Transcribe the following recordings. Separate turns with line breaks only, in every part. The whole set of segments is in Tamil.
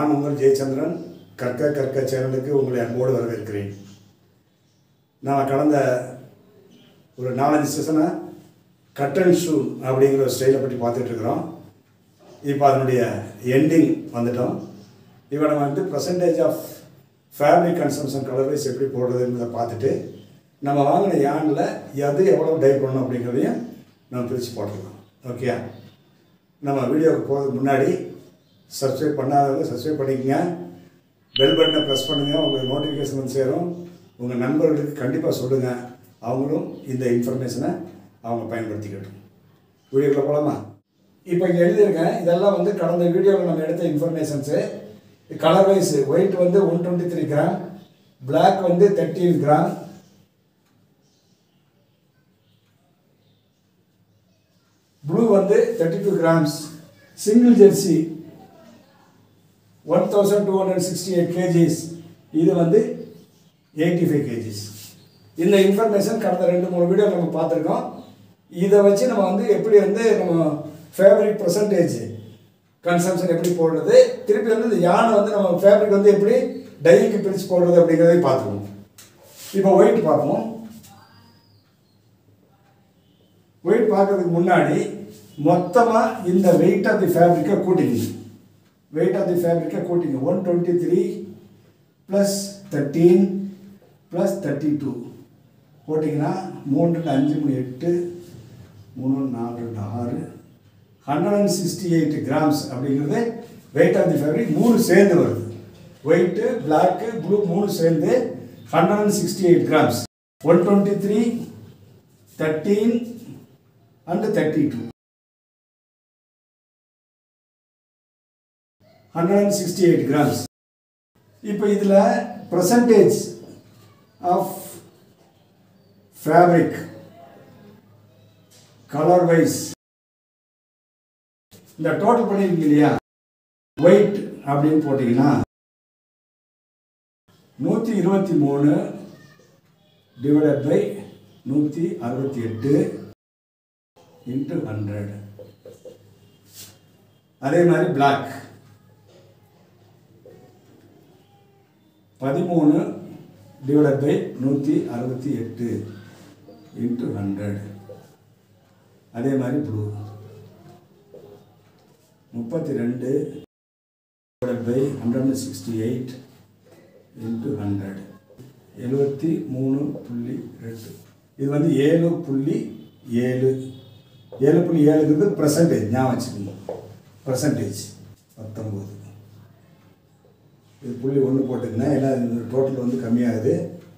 நான் உங்கள் ஜெயச்சந்திரன் கற்க கற்க சேனலுக்கு உங்களை அன்போடு வரவேற்கிறேன் நான் கடந்த ஒரு நாலஞ்சு செஷனை கட் அண்ட் ஷூ அப்படிங்கிற ஒரு ஸ்டைலை பற்றி பார்த்துட்டு இருக்கிறோம் இப்போ அதனுடைய எண்டிங் வந்துட்டோம் இப்போ நம்ம வந்து percentage of fabric consumption colourwise எப்படி போடுறதுங்கிறத பார்த்துட்டு நம்ம வாங்கின யானில் எது எவ்வளோ டை பண்ணணும் அப்படிங்கிறதையும் நம்ம பிரித்து போட்டுடலாம் ஓகே நம்ம வீடியோவுக்கு போகிறதுக்கு முன்னாடி சப்ஸ்கிரைப் பண்ணாதவங்க சப்ஸ்கிரைப் பண்ணிக்கங்க பெல் பட்டனை ப்ரெஸ் பண்ணுங்கள் உங்களுக்கு நோட்டிஃபிகேஷன் வந்து சேரும் உங்கள் நண்பர்களுக்கு கண்டிப்பாக சொல்லுங்கள் அவங்களும் இந்த இன்ஃபர்மேஷனை அவங்க பயன்படுத்திக்கட்டும் வீடியோக்குள்ள போகலாமா இப்போ இங்கே எழுதியிருக்கேன் இதெல்லாம் வந்து கடந்த வீடியோவில் நம்ம எடுத்த இன்ஃபர்மேஷன்ஸு கலர் வைஸ் ஒயிட் வந்து one twenty three gram black வந்து தேர்ட்டீன் கிராம் ப்ளூ வந்து thirty two grams single jersey one thousand two hundred sixty eight KGs இது வந்து எயிட்டி ஃபைவ் கேஜிஸ் இந்த இன்ஃபர்மேஷன் கடந்த ரெண்டு மூணு வீடியோ நம்ம பார்த்துருக்கோம் இதை வச்சு நம்ம வந்து எப்படி வந்து நம்ம ஃபேப்ரிக் பர்சன்டேஜ் கன்சம்ஷன் எப்படி போடுறது திருப்பி வந்து இந்த யானை வந்து நம்ம ஃபேப்ரிக் வந்து எப்படி டைக்கு பிரித்து போடுறது அப்படிங்கிறதையும் பார்த்துருவோம் இப்போ ஒயிட் பார்ப்போம் ஒயிட் பார்க்கறதுக்கு முன்னாடி மொத்தமாக இந்த வெயிட் ஆஃப் தி ஃபேப்ரிக்கை கூட்டிங்க வெயிட் ஆஃப் தி ஃபேப்ரிக்கை கூட்டிங்க one twenty three plus thirteen plus thirty two போட்டிங்கன்னா மூணு ரெண்டு அஞ்சு மூணு எட்டு மூணு நாலு ரெண்டு ஆறு hundred and sixty eight grams அப்படிங்கிறது வெயிட் ஆஃப் தி ஃபேப்ரிக் மூணு சேர்ந்து வருது ஒயிட்டு பிளாக்கு ப்ளூ மூணு சேர்ந்து hundred and sixty eight grams one twenty three thirteen and thirty two hundred and sixty eight grams இப்போ இதில் percentage of fabric colour wise இந்த டோட்டல் பண்ணியிருக்கீங்க இல்லையா ஒயிட் அப்படின்னு போட்டிங்கன்னா நூற்றி இருபத்தி மூணு டிவைடட் பை நூற்றி அறுபத்தி எட்டு இன்ட்டு ஹண்ட்ரட் அதே மாதிரி பிளாக் பதிமூணு டிவைடட் பை நூற்றி அறுபத்தி எட்டு இன்ட்டு ஹண்ட்ரட் அதே மாதிரி ப்ளூ முப்பத்தி ரெண்டு divided by hundred sixty eight into hundred எழுபத்தி மூணு புள்ளி ரெண்டு இது வந்து ஏழு புள்ளி ஏழு ஏழு புள்ளி ஏழுங்கிறது பர்சன்டேஜ் ஞாபகம் வச்சுக்கோங்க பர்சன்டேஜ் பத்தொம்போது இது புள்ளி ஒன்று போட்டுக்கங்க ஏன்னா இந்த டோட்டல் வந்து கம்மியாகுது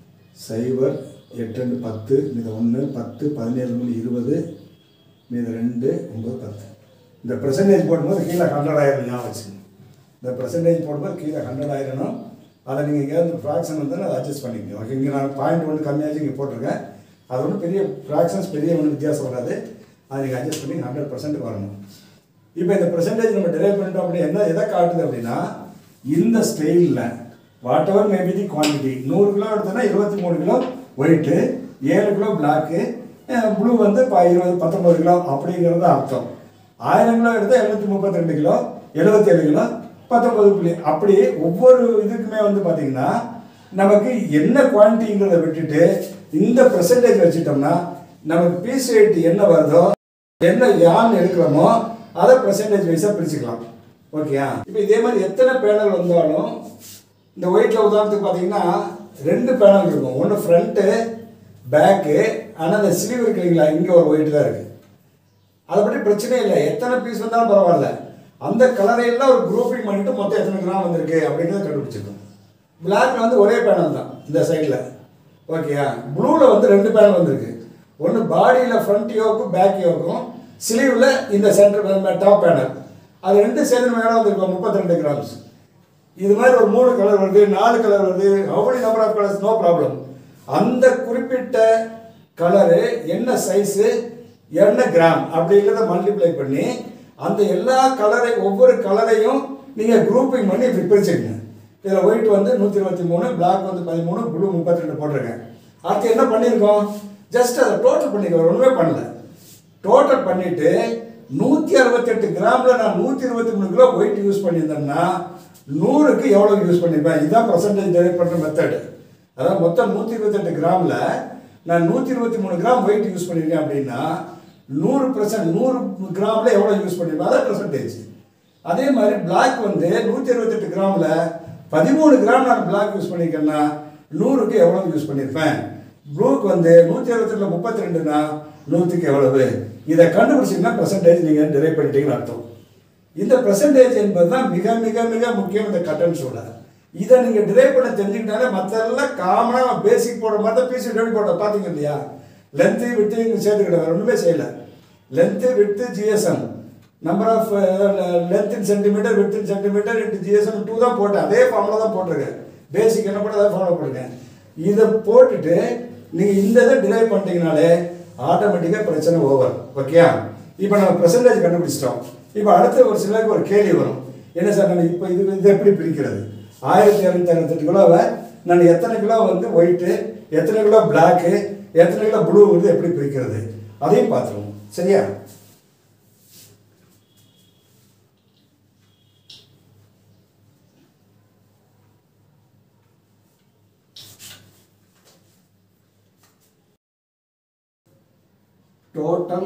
சைபர் எட்டு ரெண்டு பத்து மீத ஒன்று பத்து பதினேழு மூணு இருபது மீத ரெண்டு ஒம்பது பத்து இந்த பர்சன்டேஜ் போடும்போது கீழே ஹண்ட்ரட் ஆயிரம் ஞாபகம் வச்சுக்கோங்க இந்த பர்சன்டேஜ் போடும்போது கீழே ஹண்ட்ரட் ஆயிரணும் அதை நீங்கள் எங்கேயாவது ஃப்ராக்ஷன் வந்து அதை அட்ஜஸ்ட் பண்ணிக்கணும் ஓகே இங்கே நான் பாயிண்ட் ஒன்று கம்மியாச்சு இங்கே போட்டிருக்கேன் அது ஒன்றும் பெரிய ஃப்ராக்ஷன்ஸ் பெரிய ஒன்றும் வித்தியாசம் வராது அதை நீங்கள் அட்ஜஸ்ட் பண்ணி ஹண்ட்ரட் பர்சன்ட் வரணும் இப்போ இந்த பர்சன்டேஜ் நம்ம டெரைவ் பண்ணிட்டோம் அப்படின்னா என்ன எதை காட்டுது அப்படின்னா இந்த ஸ்டைலில் whatever maybe the quantity நூறு கிலோ எடுத்தோன்னா இருபத்தி மூணு கிலோ ஒயிட்டு ஏழு கிலோ பிளாக்கு ப்ளூ வந்து இப்போ இருபது பத்தொம்பது கிலோ அப்படிங்கிறது அர்த்தம் ஆயிரம் கிலோ எடுத்தால் எழுநூற்றி முப்பத்தி ரெண்டு கிலோ எழுபத்தேழு கிலோ பத்தொம்பது புள்ளி அப்படி ஒவ்வொரு இதுக்குமே வந்து பார்த்திங்கன்னா நமக்கு என்ன குவான்டிட்டிங்கிறத விட்டுட்டு இந்த பெர்சன்டேஜ் வச்சுட்டோம்னா நமக்கு பீஸ் ரேட் என்ன வருதோ என்ன யான் எடுக்கிறோமோ அதை பெர்சன்டேஜ் வைஸாக பிரிச்சுக்கலாம் ஓகேயா இப்போ இதே மாதிரி எத்தனை பேனல் வந்தாலும் இந்த ஒயிட்டில் உதாரணத்துக்கு பார்த்தீங்கன்னா ரெண்டு பேனல் இருக்கும் ஒன்று ஃப்ரண்ட்டு பேக்கு ஆனால் அந்த ஸ்லீவ் இருக்கு இல்லைங்களா இங்கே ஒரு ஒயிட் தான் இருக்குது அதை பற்றி பிரச்சனை இல்லை எத்தனை பீஸ் வந்தாலும் பரவாயில்ல அந்த கலரை எல்லாம் ஒரு குரூப்பிங் பண்ணிட்டு மொத்தம் எத்தனை கிராம் வந்திருக்கு அப்படிங்கிறத கண்டுபிடிச்சிருக்கோம் பிளாக்ல வந்து ஒரே பேனல் தான் இந்த சைடில் ஓகேயா ப்ளூவில் வந்து ரெண்டு பேனல் வந்திருக்கு ஒன்று பாடியில் ஃப்ரண்ட் யோக்கும் பேக் யோக்கும் ஸ்லீவில் இந்த சென்டர் டாப் பேனல் அது ரெண்டு சேர்ந்து மேலே வந்திருக்கும் முப்பத்தி ரெண்டு கிராம்ஸ் இது மாதிரி ஒரு மூணு கலர் வருது நாலு கலர் வருது அவ்வளோ number of colours no problem அந்த குறிப்பிட்ட கலரு என்ன சைஸு என்ன கிராம் அப்படிங்கிறத மல்டிப்ளை பண்ணி அந்த எல்லா கலரை ஒவ்வொரு கலரையும் நீங்கள் குரூப்பிங் பண்ணி இப்படி பிரிச்சுக்கங்க இதில் ஒயிட் வந்து நூற்றி இருபத்தி மூணு பிளாக் வந்து பதிமூணு ப்ளூ முப்பத்தி ரெண்டு போட்டிருக்கேன் அடுத்து என்ன பண்ணியிருக்கோம் ஜஸ்ட் அதை டோட்டல் பண்ணிக்கிறோம் ஒன்றுமே பண்ணல டோட்டல் பண்ணிவிட்டு நூற்றி அறுபத்தெட்டு கிராமில் நான் நூற்றி இருபத்தி மூணு கிலோ ஒயிட் யூஸ் பண்ணியிருந்தேன்னா நூறுக்கு எவ்வளோ யூஸ் பண்ணியிருப்பேன் இதுதான் பர்சன்டேஜ் டெரைவ் பண்ணுற மெத்தடு அதாவது மொத்தம் நூற்றி இருபத்தெட்டு கிராமில் நான் நூற்றி இருபத்தி மூணு கிராம் வெயிட் யூஸ் பண்ணியிருக்கேன் அப்படின்னா நூறு பர்சன்ட் நூறு கிராமில் எவ்வளோ யூஸ் பண்ணியிருப்பேன் அதான் பர்சன்டேஜ் அதே மாதிரி பிளாக் வந்து நூற்றி இருபத்தெட்டு கிராமில் பதிமூணு கிராம் நான் பிளாக் யூஸ் பண்ணியிருக்கேன்னா நூறுக்கு எவ்வளோ யூஸ் பண்ணியிருப்பேன் ப்ளூக்கு வந்து நூற்றி அறுபத்தெட்டில் முப்பத்தி ரெண்டுனா நூற்றுக்கு எவ்வளவு இதை கண்டுபிடிச்சிங்கன்னா பர்சன்டேஜ் நீங்கள் டிரைவ் பண்ணிட்டீங்கன்னு அர்த்தம் இந்த பர்சன்டேஜ் என்பது தான் மிக மிக மிக முக்கியம் இந்த கட்டன்ஸோட இதை நீங்கள் டிரைவ் பண்ண தெரிஞ்சுக்கிட்டாலே மற்றெல்லாம் காமனாக பேசிக் போடுற மாதிரி தான் பிசி டெவலப் போட்ட பார்த்தீங்க இல்லையா லென்த்து விட்டு இங்கே சேர்த்துக்கிட்ட வேறு ஒன்றுமே செய்யலை லென்த்து விட்டு GSM number of length in centimetre with in centimetre into GSM two தான் போட்டேன் அதே ஃபார்மில் தான் போட்டிருக்கேன் பேசிக் என்ன பண்ண அதை ஃபாலோ பண்ணுங்க இதை போட்டுட்டு நீங்கள் இந்த இதை டிரைவ் பண்ணிட்டீங்கனாலே ஆட்டோமேட்டிக்காக பிரச்சனை ஓவர் ஓகேயா இப்போ நம்ம பெர்சன்டேஜ் கண்டுபிடிச்சிட்டோம் இப்போ அடுத்த ஒரு சிலருக்கு ஒரு கேள்வி வரும் என்ன சார் நான் இப்போ இது இது எப்படி பிரிக்கிறது ஆயிரத்தி இரநூத்தி அறுபத்தெட்டு கிலோவை நான் எத்தனை கிலோ வந்து ஒயிட்டு எத்தனை கிலோ பிளாக்கு எத்தனை கிலோ ப்ளூ வந்து எப்படி பிரிக்கிறது அதையும் பார்த்துருவோம் சரியா total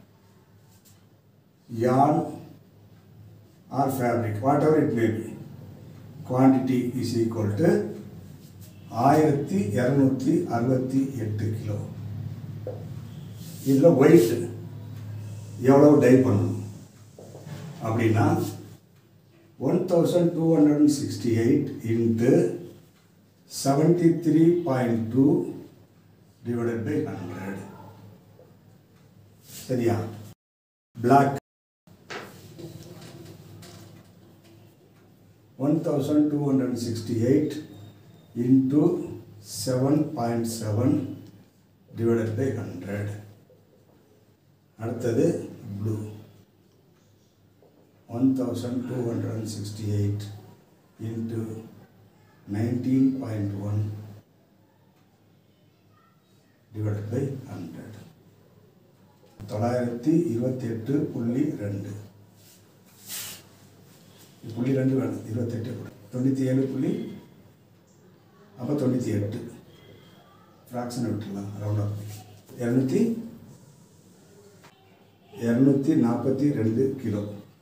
yarn or fabric, whatever it may be, quantity is equal to ஆயிரத்தி இரநூத்தி அறுபத்தி எட்டு கிலோ இதில் weight எவ்வளவு டை பண்ணணும் அப்படின்னா one thousand two hundred and sixty eight into seventy three point two divided by hundred சரியா black one thousand two hundred sixty eight into seven point seven divided by hundred அடுத்தது blue one thousand two hundred sixty eight into nineteen point one divided by hundred தொள்ளாயிரத்தி இருபத்தி எட்டு புள்ளி ரெண்டு புள்ளி ரெண்டு வேணும் இருபத்தெட்டு கூட தொண்ணூற்றி ஏழு புள்ளி அப்போ தொண்ணூற்றி எட்டு ஃப்ராக்ஷனை விட்டுடலாம் ரவுண்ட் ஆஃப் இரநூத்தி இரநூத்தி நாற்பத்தி ரெண்டு கிலோ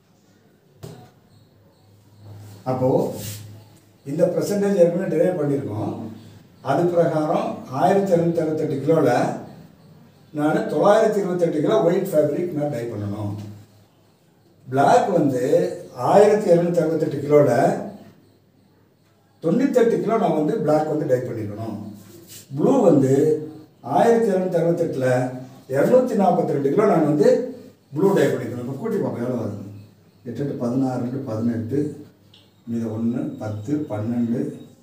அப்போது இந்த பர்சன்டேஜ் ஏற்கனவே டிரைவ் பண்ணியிருக்கோம் அது பிரகாரம் ஆயிரத்தி இரநூத்தி அறுபத்தெட்டு கிலோவில் நான் தொள்ளாயிரத்தி இருபத்தெட்டு கிலோ ஒயிட் ஃபேப்ரிக் நான் டை பண்ணணும் பிளாக் வந்து ஆயிரத்தி இரநூத்தி அறுபத்தெட்டு கிலோவில் தொண்ணூத்தெட்டு கிலோ நான் வந்து பிளாக் வந்து டை பண்ணியிருக்கணும் ப்ளூ வந்து ஆயிரத்தி இரநூத்தி அறுபத்தெட்டில் இரநூத்தி நாற்பத்தி ரெண்டு கிலோ நான் வந்து ப்ளூ டை பண்ணியிருக்கணும் இப்போ கூட்டி பார்ப்போம் எவ்வளோ வருது எட்டு எட்டு பதினாறு ரெண்டு பதினெட்டு மீத ஒன்று பத்து பன்னெண்டு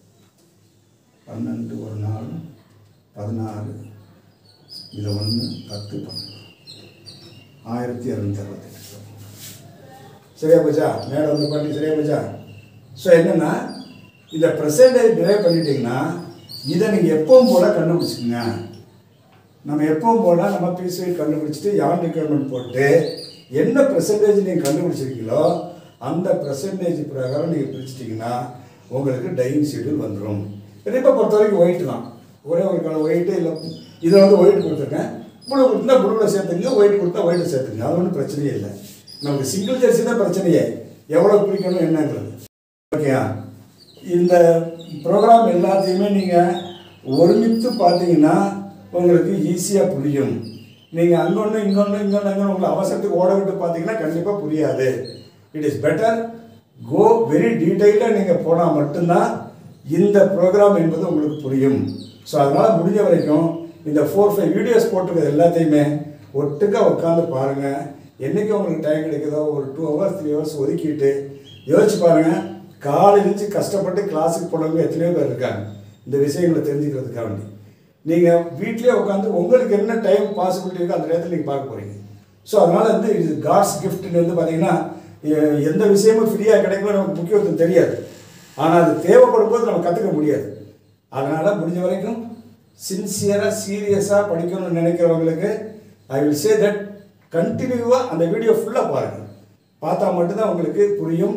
பன்னெண்டு ஒரு நாலு பதினாறு இது ஒன்று பத்து பன்னெண்டு ஆயிரத்தி இரநூத்தி அறுபத்தெட்டு சரியா போச்சா மேலே வந்து பண்ணி சரியா போச்சா ஸோ என்னென்னா இந்த ப்ரெசென்டேஜ் டிரைவ் பண்ணிட்டீங்கன்னா இதை நீங்கள் எப்பவும் போல் கண்டுபிடிச்சிக்கங்க நம்ம எப்பவும் போல் நம்ம பிசிஐ கண்டுபிடிச்சிட்டு யான் ரிக்வயர்மெண்ட் போட்டு என்ன ப்ரெசன்டேஜ் நீங்கள் கண்டுபிடிச்சிருக்கீங்களோ அந்த ப்ரெசன்டேஜ் பிரகாரம் நீங்கள் பிரிச்சிட்டிங்கன்னா உங்களுக்கு டையிங் ஷெடியூல் வந்துடும் இப்போ பொறுத்த வரைக்கும் ஒயிட் தான் ஒரே ஒரு கலர் ஒயிட்டு இல்லை இதை வந்து ஒயிட் கொடுத்துருக்கேன் ப்ளூ கொடுத்தா ப்ளூவில் சேர்த்துங்க ஒயிட் கொடுத்தா ஒயிட்டில் சேர்த்துங்க அது ஒன்றும் பிரச்சனையே இல்லை நமக்கு சிங்கிள் ஜெர்சி தான் பிரச்சனையே எவ்வளோ பிரிக்கணும் என்னங்கிறது ஓகேயா இந்த ப்ரோக்ராம் எல்லாத்தையுமே நீங்கள் ஒருமித்து பார்த்தீங்கன்னா உங்களுக்கு ஈஸியாக புரியும் நீங்கள் அங்கொன்று இங்கொன்று இங்கொன்று அங்கே உங்களை அவசரத்துக்கு ஓட விட்டு பார்த்தீங்கன்னா கண்டிப்பாக புரியாது it is better go very டீட்டெயிலாக நீங்கள் போனால் மட்டும்தான் இந்த ப்ரோக்ராம் என்பது உங்களுக்கு புரியும் ஸோ அதனால் முடிஞ்ச வரைக்கும் இந்த ஃபோர் ஃபைவ் வீடியோஸ் போட்டிருக்கிறது எல்லாத்தையுமே ஒட்டுக்கா உட்காந்து பாருங்கள் என்றைக்கு உங்களுக்கு டைம் கிடைக்குதோ ஒரு டூ ஹவர்ஸ் த்ரீ ஹவர்ஸ் ஒதுக்கிட்டு யோசிச்சு பாருங்கள் காலையில இருந்து கஷ்டப்பட்டு கிளாஸுக்கு போனவங்க எத்தனையோ பேர் இருக்காங்க இந்த விஷயங்களை தெரிஞ்சுக்கிறதுக்காக வேண்டி நீங்கள் வீட்டிலே உட்காந்து உங்களுக்கு என்ன டைம் பாசிபிலிட்டி இருக்கோ அந்த நேரத்தில் நீங்கள் பார்க்க போகிறீங்க ஸோ அதனால் வந்து இது காட்ஸ் கிஃப்ட்னு வந்து பார்த்தீங்கன்னா எ- எந்த விஷயமும் ஃப்ரீயாக கிடைக்கும் நமக்கு முக்கியத்துவம் தெரியாது ஆனால் அது தேவைப்படும் போது நம்ம கற்றுக்க முடியாது அதனால் முடிஞ்ச வரைக்கும் சின்சியராக சீரியஸாக படிக்கணும்னு நினைக்கிறவங்களுக்கு ஐ வில் சே தட் கண்டினியூவாக அந்த வீடியோ ஃபுல்லாக பாருங்கள் பார்த்தா மட்டும்தான் உங்களுக்கு புரியும்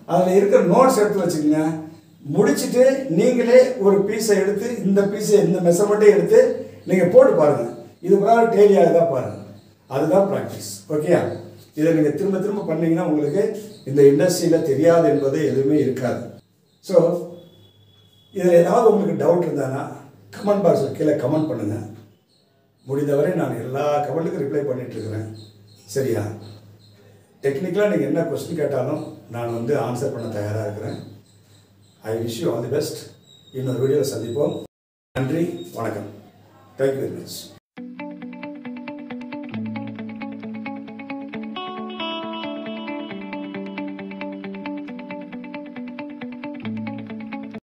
அதில் இருக்கிற நோட்ஸ் எடுத்து வச்சுக்கோங்க முடிச்சுட்டு நீங்களே ஒரு பீஸை எடுத்து இந்த பீஸை இந்த மெஷர்மெண்ட்டே எடுத்து நீங்கள் போட்டு பாருங்கள் இது பிரகாரம் டெய்லி ஆகுதா பாருங்கள் அதுதான் ப்ராக்டிஸ் ஓகேயா இதை நீங்கள் திரும்ப திரும்ப பண்ணீங்கன்னா உங்களுக்கு இந்த இண்டஸ்ட்ரியில் தெரியாது என்பது எதுவுமே இருக்காது ஸோ இதில் ஏதாவது உங்களுக்கு டவுட் இருந்தானா கமெண்ட் பாக்ஸில் கீழே கமெண்ட் பண்ணுங்கள் முடிந்தவரை நான் எல்லா கமெண்ட்டுக்கும் ரிப்ளை பண்ணிட்டு இருக்கிறேன் சரியா டெக்னிக்கலாக நீங்கள் என்ன கொஸ்டின் கேட்டாலும் நான் வந்து ஆன்சர் பண்ண தயாராக இருக்கிறேன் I wish you all the best இன்னொரு வீடியோவில் சந்திப்போம் நன்றி வணக்கம் தேங்க்யூ வெரி மச்